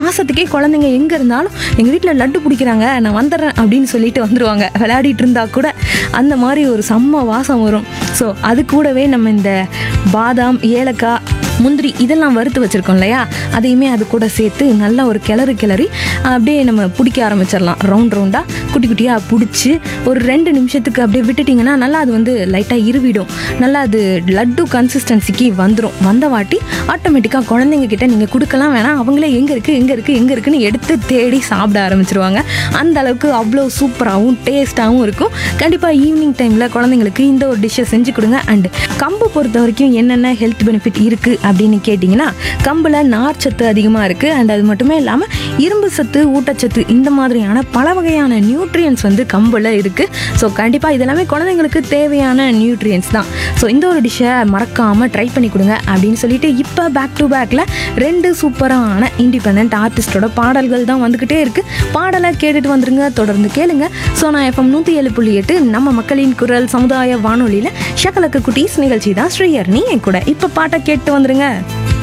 வாசத்துக்கே குழந்தைங்க எங்கே இருந்தாலும் எங்கள் வீட்டில் லட்டு பிடிக்கிறாங்க நான் வந்துடுறேன் அப்படின்னு சொல்லிட்டு வந்துடுவாங்க விளையாடிட்டு இருந்தா கூட அந்த மாதிரி ஒரு செம்ம வாசம் வரும் ஸோ அது கூடவே நம்ம இந்த பாதாம் ஏலக்காய் முந்திரி இதெல்லாம் வறுத்து வச்சுருக்கோம் இல்லையா அதையுமே அது கூட சேர்த்து நல்லா ஒரு கிளறு கிளறி அப்படியே நம்ம பிடிக்க ஆரம்பிச்சிடலாம் ரவுண்ட் ரவுண்டாக குட்டி குட்டியாக பிடிச்சி ஒரு ரெண்டு நிமிஷத்துக்கு அப்படியே விட்டுட்டிங்கன்னா நல்லா அது வந்து லைட்டாக இருவிடும் நல்லா அது லட்டு கன்சிஸ்டன்சிக்கு வந்துடும் வந்த வாட்டி ஆட்டோமேட்டிக்காக குழந்தைங்க கிட்ட நீங்கள் கொடுக்கலாம் வேணாம் அவங்களே எங்கே இருக்குது எங்கே இருக்குது எங்கே இருக்குன்னு எடுத்து தேடி சாப்பிட ஆரம்பிச்சிருவாங்க அந்த அளவுக்கு அவ்வளோ சூப்பராகவும் டேஸ்ட்டாகவும் இருக்கும் கண்டிப்பாக ஈவினிங் டைமில் குழந்தைங்களுக்கு இந்த ஒரு டிஷ்ஷை செஞ்சு கொடுங்க அண்ட் கம்பு பொறுத்த வரைக்கும் என்னென்ன ஹெல்த் பெனிஃபிட் இருக்குது அப்படின்னு கேட்டிங்கன்னா கம்பில் நார் சத்து அதிகமாக இருக்குது அண்ட் அது மட்டுமே இல்லாமல் இரும்பு சத்து ஊட்டச்சத்து இந்த மாதிரியான பல வகையான நியூட்ரியன்ஸ் வந்து கம்பில் இருக்குது ஸோ கண்டிப்பாக இதெல்லாமே குழந்தைங்களுக்கு தேவையான நியூட்ரியன்ஸ் தான் ஸோ இந்த ஒரு டிஷ்ஷை மறக்காமல் ட்ரை பண்ணி கொடுங்க அப்படின்னு சொல்லிட்டு இப்போ பேக் டு பேக்கில் ரெண்டு சூப்பரான இண்டிபெண்ட் ஆர்டிஸ்டோட பாடல்கள் தான் வந்துக்கிட்டே இருக்குது பாடலை கேட்டுட்டு வந்துருங்க தொடர்ந்து கேளுங்க சோனா எஃப்எம் நூற்றி ஏழு புள்ளி எட்டு நம்ம மக்களின் குரல் சமுதாய வானொலியில் ஷக்கலக்கு குட்டீஸ் நிகழ்ச்சி தான் ஸ்ரீயர்னி என் கூட இப்போ பாட்டை கேட்டு வந்துருங்க